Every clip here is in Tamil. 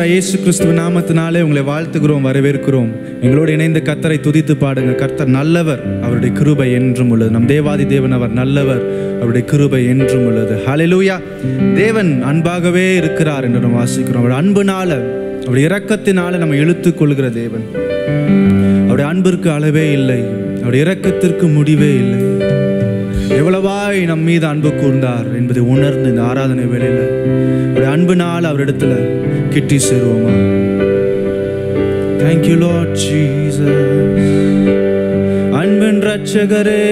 ஆண்டவராக இயேசு கிறிஸ்துவ நாமத்தினாலே உங்களை வாழ்த்துகிறோம் வரவேற்கிறோம் எங்களோடு இணைந்து கத்தரை துதித்து பாடுங்க கர்த்தர் நல்லவர் அவருடைய கிருபை என்றும் உள்ளது நம் தேவாதி தேவன் அவர் நல்லவர் அவருடைய கிருபை என்றும் உள்ளது ஹalleluya தேவன் அன்பாகவே இருக்கிறார் என்று நாம் வாசிக்கிறோம் அவருடைய அன்புனால அவருடைய இரக்கத்தினால நம்ம இழுத்துக் கொள்கிற தேவன் அவருடைய அன்பிற்கு அளவே இல்லை அவருடைய இரக்கத்திற்கு முடிவே இல்லை எவ்வளவாய் நம் மீது அன்பு கூர்ந்தார் என்பதை உணர்ந்து இந்த ஆராதனை வேளையில அவருடைய அன்புனால் அவரிடத்துல கிட்டி சேருவோமா தேங்க்யூ லார்ட் ஜீசஸ் அன்பின் ரட்சகரே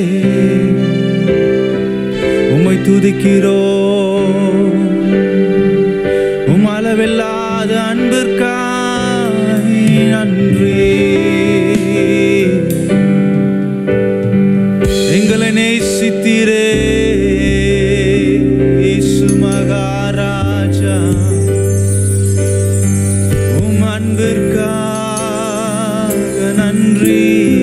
உம்மை துதிக்கிறோ உம் அளவில்லாத அன்பிற்காய் நன்றி எங்களை நேசித்தீரே இயேசு மகாராஜா உம் அன்பிற்காக நன்றி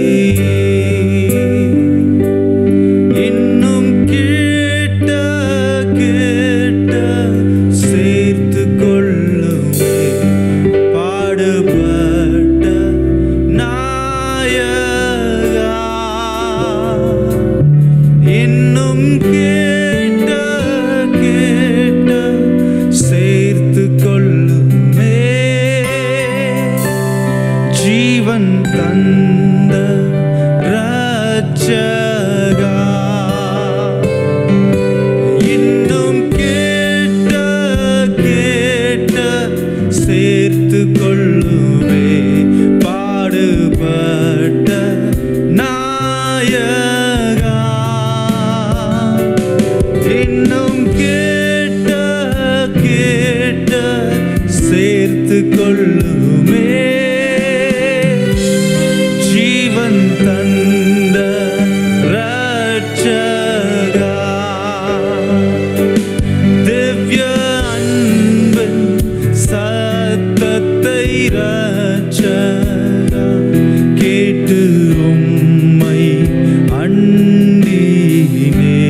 இன்னும் கேட்ட கேட்ட சேர்த்து கொள்ளுமே பாடுபட்ட நாயகா இன்னும் கேட்ட கேட்ட சேர்த்து கொள்ளுமே ஜீவன் தந்த ரட்சகா இன்னும் கேட்ட கேட்ட சேர்த்து கொள்ளுமே பாடுபட்ட நாயகா இன்னும் கேட்ட கேட்ட சேர்த்து கொள்ளுமே ஜீவன் தந்த ரட்சகா திவ்ய அன்பின் சத்தத்தை ரட்சகா கேட்டு உம்மை அண்டினே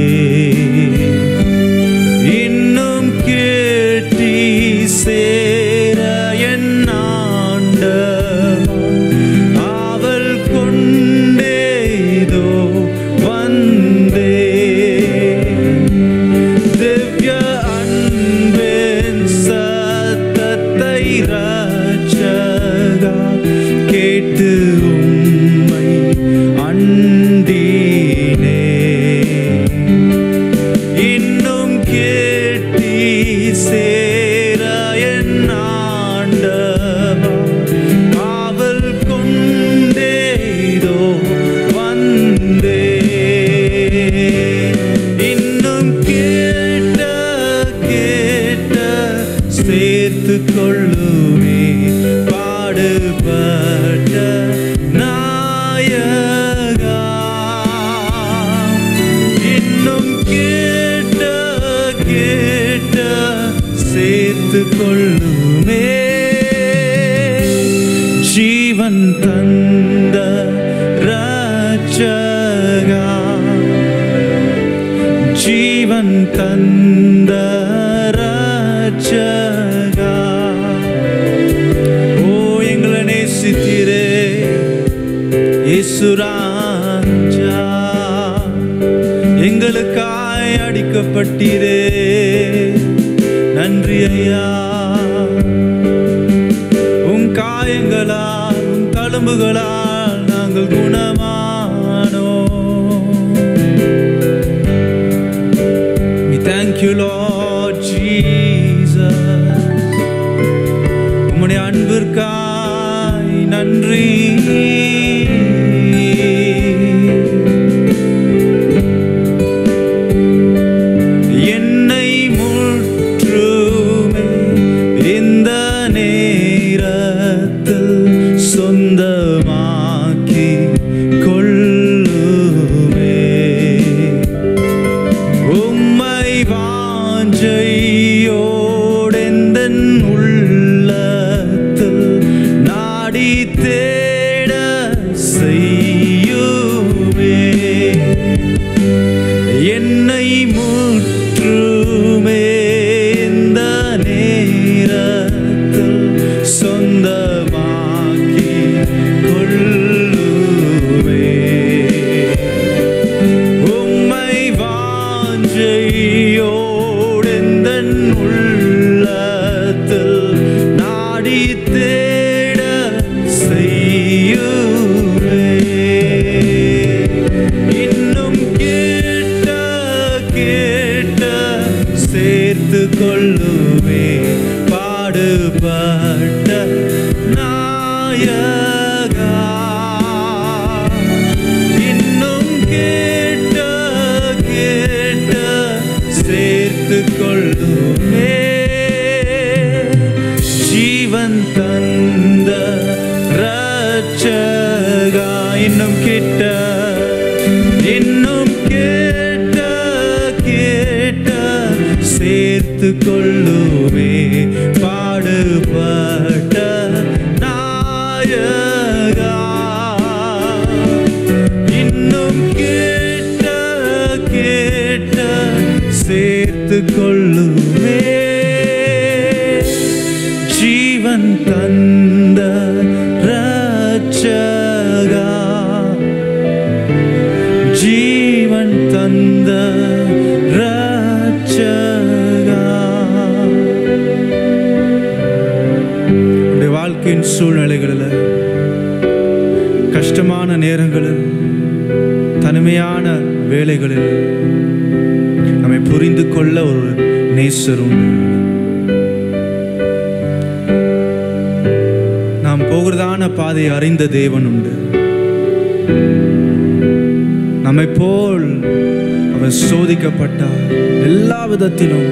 இன்னும் கேட்டி சேர என் ஆண்டவன் அவள் கொண்டேதோ வந்தே திவ்ய அன்பின் சத்தத்தை ரட்சகா கேட்டு உம்மை அண்டினே இன்னும் கேட்டி சேர என் ஆண்டவா காவல் கொண்டேதோ வந்தே இன்னும் கேட்ட கேட்ட சேர்த்து கொள்ளுமே பாடுபட்ட நாயகா இன்னும் கேட்ட கேட்ட சேர்த்து கொள்ளுமே ஜீவன் தந்த ரட்சகா ஜீவன் தந்த ரட்சகா ஓ எங்களை நேசித்தீரே இயேசுராஜா எங்களுக்காய் அடிக்கப்பட்டீரே நன்றி ஐயா உன் காயங்களால் உன் தழும்புகளால் நாங்கள் குணமானோ We thank you, Lord Jesus. உம்முடைய அன்பிற்காய் நன்றி என்னை முற்றுமே இந்த நேரத்தில் சொந்தமாக்கி கொள்ளுமே உம்மை வாஞ்சையோடெந்தன் உள்ளத்தில் நாடி தேட செய்யுமே என்னை முற்றுமே இந்த நேரத்தில் இன்னும் கேட்ட கேட்ட சேர்த்து கொள்ளுமே ஜீவன் தந்த ரட்சகா இன்னும் கிட்ட இன்னும் கேட்ட கேட்ட சேர்த்து கொள்ளுமே பாடுபட்ட நாயகா இன்னும் கேட்ட கேட்ட சேர்த்து கொள்ளுமே ஜீவன் தந்த ரட்சகா ஜீவன் தந்த ரட்சகா உடைய வாழ்க்கையின் சூழ்நிலைகளில் கஷ்டமான நேரங்களில் தனிமையான வேலைகளில் நம்மை புரிந்து கொள்ள ஒரு நேசர் உண்டு நாம் போகிறதான பாதையை அறிந்த தேவன் உண்டு நம்மை போல் அவர் சோதிக்கப்பட்டார் எல்லா விதத்திலும்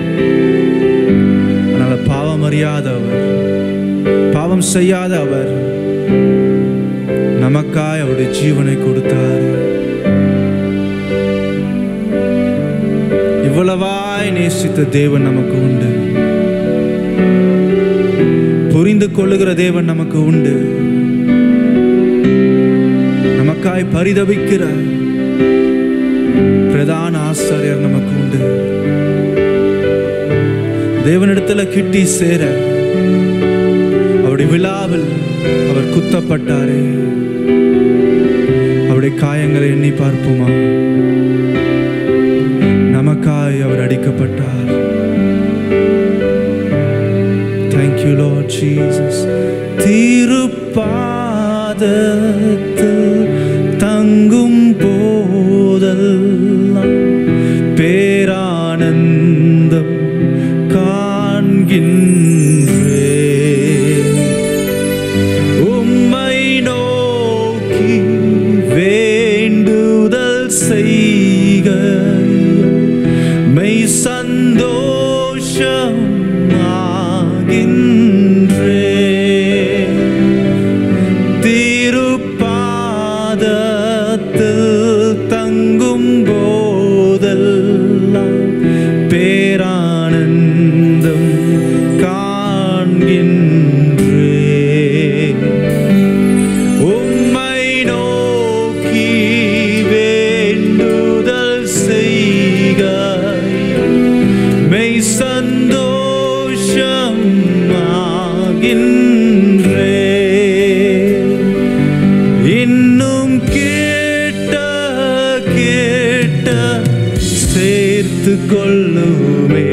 அதனால பாவம் அறியாத அவர் பாவம் செய்யாத அவர் நமக்காய் அவருடைய ஜீவனை கொடுத்தார் இவ்வளவாய் நேசித்த தேவன் நமக்கு உண்டு புரிந்து கொள்ளுகிற தேவன் நமக்கு உண்டு நமக்காய் பரிதவிக்கிற பிரதான ஆசாரியர் நமக்கு உண்டு தேவனிடத்துல கிட்டி சேர அவருடைய விழாவில் அவர் குத்தப்பட்டாரே அவருடைய காயங்களை எண்ணி பார்ப்போமா நமக்காய் அவர் அடிக்கப்பட்டார் தேங்க்யூ லார்ட் ஜீசஸ் திருப்பாதத்தில் தங்கும் போதெல்லாம் பேரானந்தம் காண்கின்றே உம்மை நோக்கி வேண்டுதல் செய்க மெய் சந்தோஷம் ஆகின்றே திருப்பாதத்தில் தங்கும் போதெல்லாம் பேரானந்தம் காண்கின்றே உம்மை நோக்கி வேண்டுதல் செய்க மெய் சந்தோஷம் ஆகின்றே இன்னும் கேட்ட கேட்ட சேர்த்து கொள்ளுமே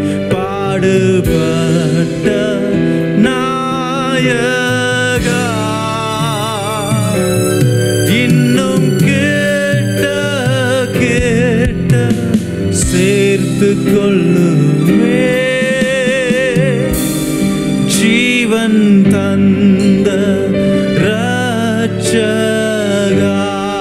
பாடுபட்ட நாயகா இன்னும் கேட்ட கேட்ட சேர்த்து கொள்ளுமே ஜீவன் தந்த ரட்சகா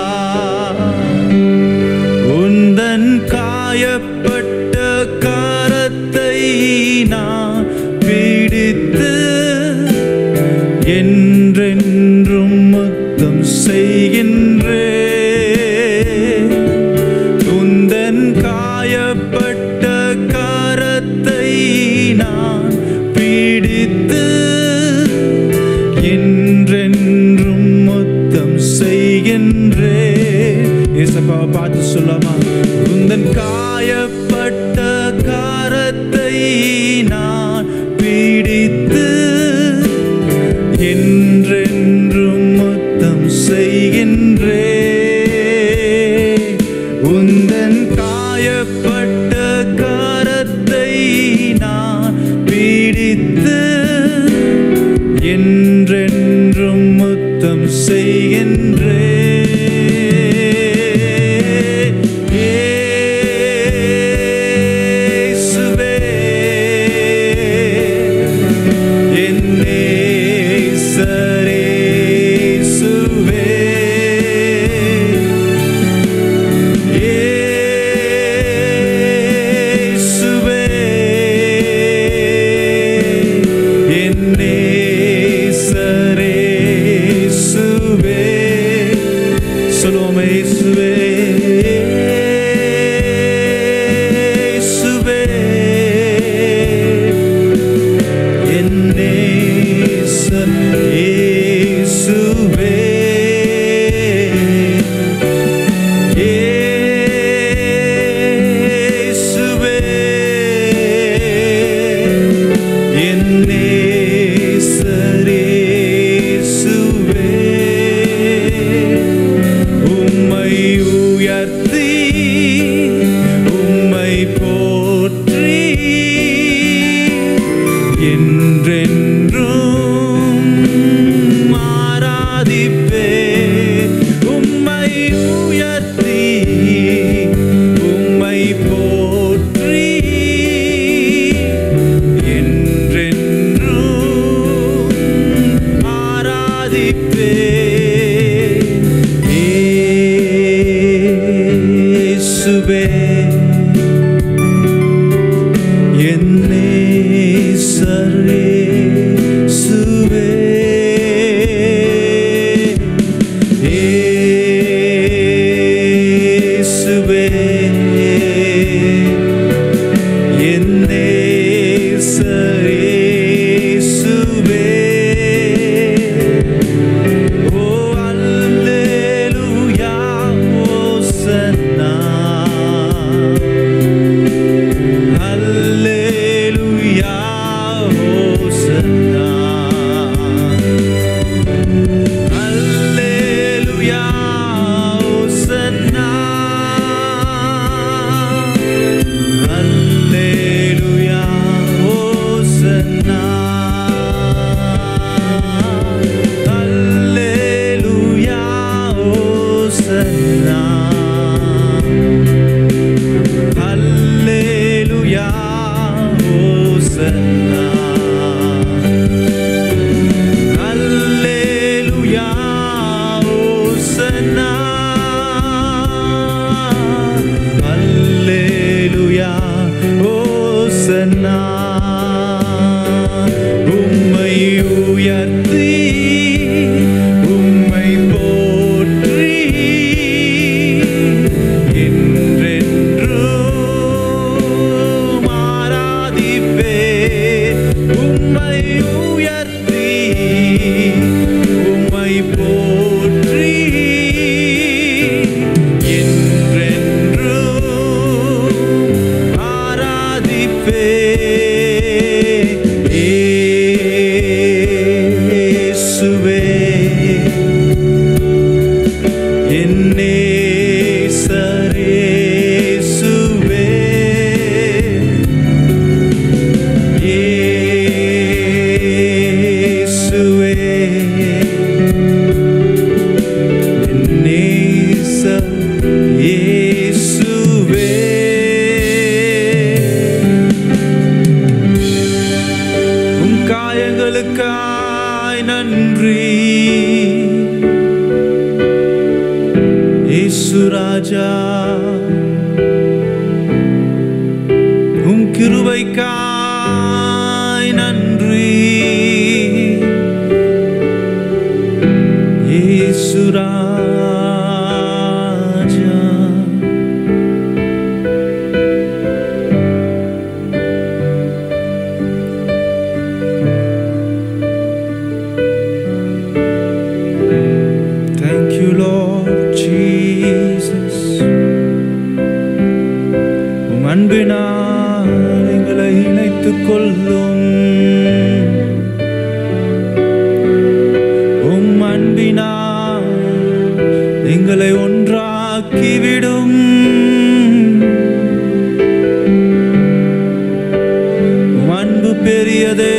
உந்தன் காயப்பட்ட கரத்தை நான் பிடித்து என்றென்றும் முத்தம் செய்கின்றே உந்தன் காயப்பட்ட கரத்தை நான் பிடித்து என்றென்றும் முத்தம் செய்கின்றே ஏசப்பாவை பார்த்து சொல்லாமா உந்தன் காயப்பட்ட கரத்தை நான் பிடித்து என்றென்றும் முத்தம் செய்கின்றே உந்தன் காயப்பட்ட கரத்தை நான் பிடித்து என்றென்றும் முத்தம் செய்கின்றே இயேசுவே, என் நேசரே, இயேசுவே என்னே சரே சுவே இயேசுவே என்னே சரே சுவே ஓ அல்லேலூயா ஓசன்னா அல்லேலூயா ஓசன்னா அல்லேலூயா ஓசன்னா அல்லேலூயா ஓசன்னா அல்லேலூயா ஓசன்னா அல்லேலூயா ஓசன்னா அல்லேலூயா ஓசன்னா அல்லேலூயா ஓசன்னா உம்மை உயர்த்தி உம்மை போற்றி என்றென்றும் ஆராதிப்பேன். உம்மை உயர்த்தி உம்மை போற்றி என்றென்றும் ஆராதிப்பேன். இயேசுவே என்னே சரேசுவே இயேசுவே என்னே சரேசுவே உம் காயங்களுக்காய் நன்றி இயேசு ராஜா உம் கிருபைக்காய் நன்றி இயேசு ராஜா Thank you, Lord Jesus. உம் அன்பினால் எங்களை இணைத்துக் கொள்ளும் உம் அன்பினால் எங்களை ஒன்றாக்கிவிடும் உம் அன்பு பெரியதே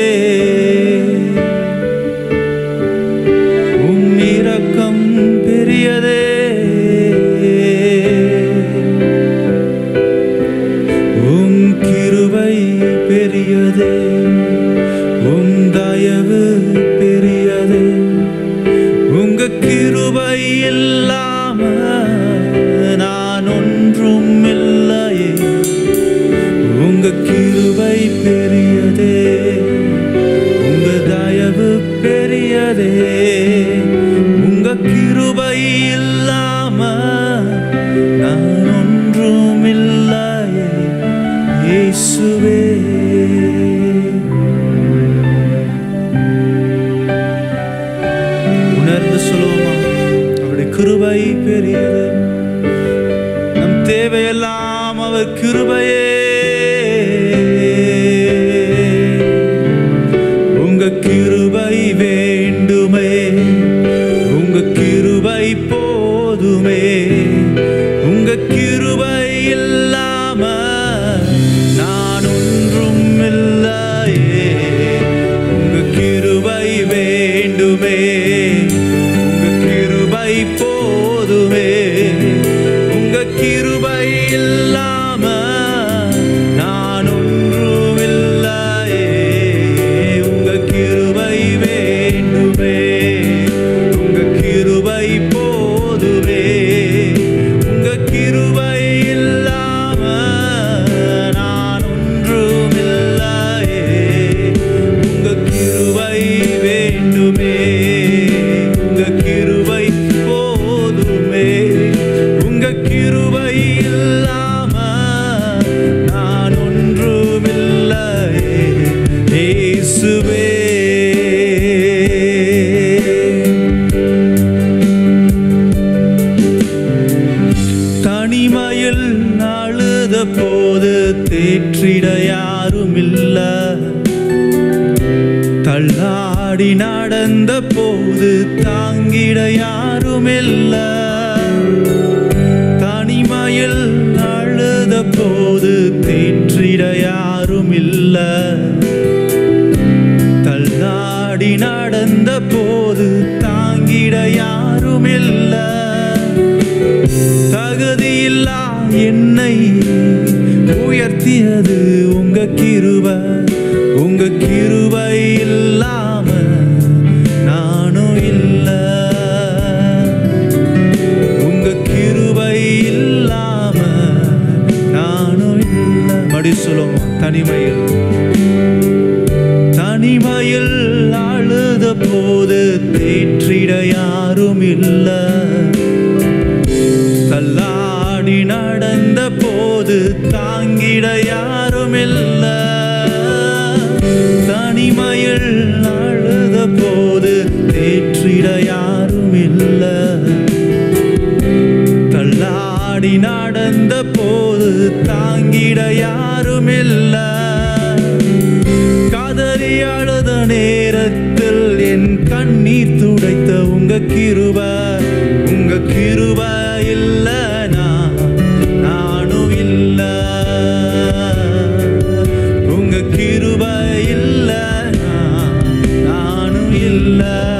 உம் இரக்கம் பெரியதே உம் கிருபை பெரியதே உம் தயவு பெரியதே உங்க கிருபை இல்லாம நான் ஒன்றும் இல்லையே உங்க கிருபை பெரியதே உங்க தயவு பெரியதே உங்க கிருபை இல்லாம நான் ஒன்றும் இல்லையே இயேசுவே உணர்ந்து சொல்லுவோமா அவருடைய கிருபை பெரியது நம் தேவையெல்லாம் அவர் கிருபையே உங்க கிருபை வேண்டுமே உங்க கிருபை போதுமே உங்க கிருபை இல்லாம நான் ஒன்றும் இல்லையே உங்க கிருபை வேண்டுமே உங்க கிருபை போதுமே உங்க கிருபை இல்லாம நான் ஒன்றும் இல்லையே உங்க கிருபை வேண்டுமே தள்ளாடி நடந்த போது தாங்கிட யாரும் இல்ல தனிமையில் அழுத போது தேற்றிட யாரும் இல்ல தள்ளாடி நடந்த போது தாங்கிட யாரும் இல்ல தகுதியில்லா என்னை உயர்த்தியது உங்க கிருப உங்க கிருபை இல்லாம நானும் இல்ல உங்க கிருபை இல்லாம நானும் இல்ல மடி சொல்லுவோம் தனிமையில் தனிமையில் அழுத போது தேற்றிட யாரும் இல்ல தள்ளாடி நடந்த போது தாங்கிட யாரும் இல்ல தனிமையில் அழுத போது தேற்றிட யாரும் இல்ல தள்ளாடி நடந்த போது தாங்கிட யாரும் இல்ல காதறி அழுத நேரத்தில் என் கண்ணீர் துடைத்த உங்க கிருப உங்க கிருப இல்ல நான் நானும் இல்ல உங்க கிருப இல்ல நான் நானும் இல்ல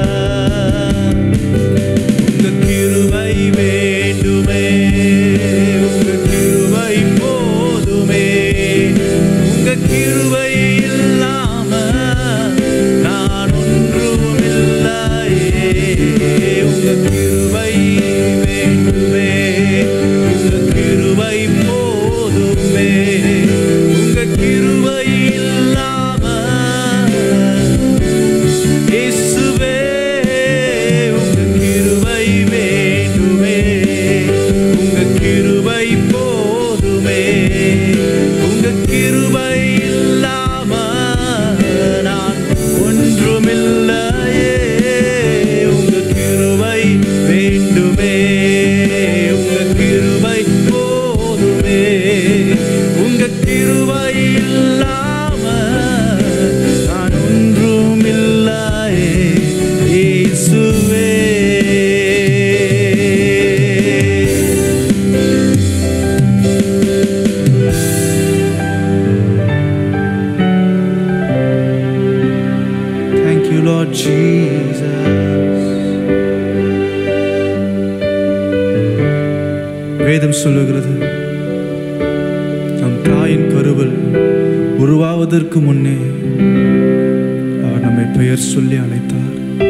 உங்க கிருபை வேண்டுமே உங்க கிருபை போதுமே உங்க கிருபை இல்லாம நான் ஒன்றும் இல்லையே உங்க கிருபை வேண்டுமே உங்க கிருபை போதுமே உங்க கிருபை இல்லாம இயேசுவே உங்க கிருபை வேண்டுமே உங்க கிருபை போதுமே உங்க கிருபை இல்லாம நான் ஒன்றுமில்லையே உங்க கிருபை வேண்டுமே உங்க கிருபை போதுமே உங்க கிருபை இல்லாம நான் ஒன்றுமில்லையே இயேசுவே Thank you, Lord Jesus. வேதம் சொல்லுகிறது நம் தாயின் கருவில் உருவாவதற்கு முன்னே அவர் நம்மை பெயர் சொல்லி அழைத்தார்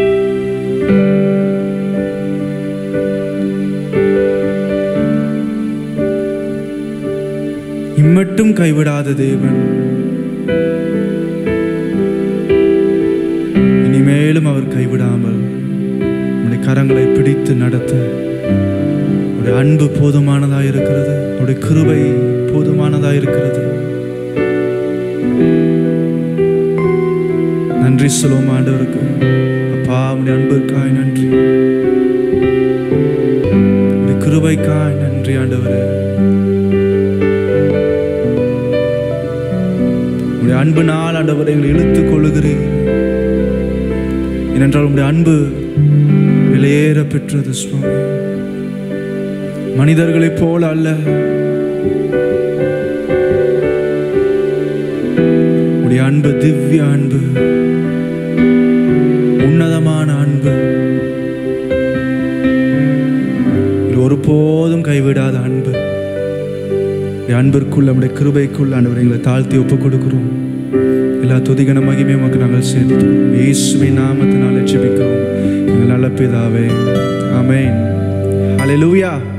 இம்மட்டும் கைவிடாத தேவன் இனிமேலும் அவர் கைவிடாமல் நம்முடைய கரங்களை பிடித்து நடத்த அவருடைய அன்பு போதுமானதாக இருக்கிறது அவருடைய கிருபை போதுமானதாக இருக்கிறது நன்றி சொல்லுவோம் ஆண்டவருக்கு அப்பா உடைய அன்பிற்காய் நன்றி உடைய கிருபைக்காய் நன்றி ஆண்டவரே உடைய அன்புனால் ஆண்டவரை எங்களை இழுத்துக் கொள்ளுகிறீர் ஏனென்றால் உடைய அன்பு விலையேற பெற்றது சுவாமி மனிதர்களைப் போல அல்ல உடைய அன்பு திவ்ய அன்பு உன்னதமான அன்பு இது ஒருபோதும் கைவிடாத அன்பு உடைய அன்பிற்குள் நம்முடைய கிருபைக்குள் ஆண்டவரை எங்களை தாழ்த்தி ஒப்புக் கொடுக்கிறோம் எல்லா துதிகன மகிமையும் உமக்கு நாங்கள் சேர்த்துக்கிறோம் இயேசுவின் நாமத்தினாலே ஜெபிக்கிறோம் எங்கள் நல்ல பிதாவே ஆமென் ஹalleluya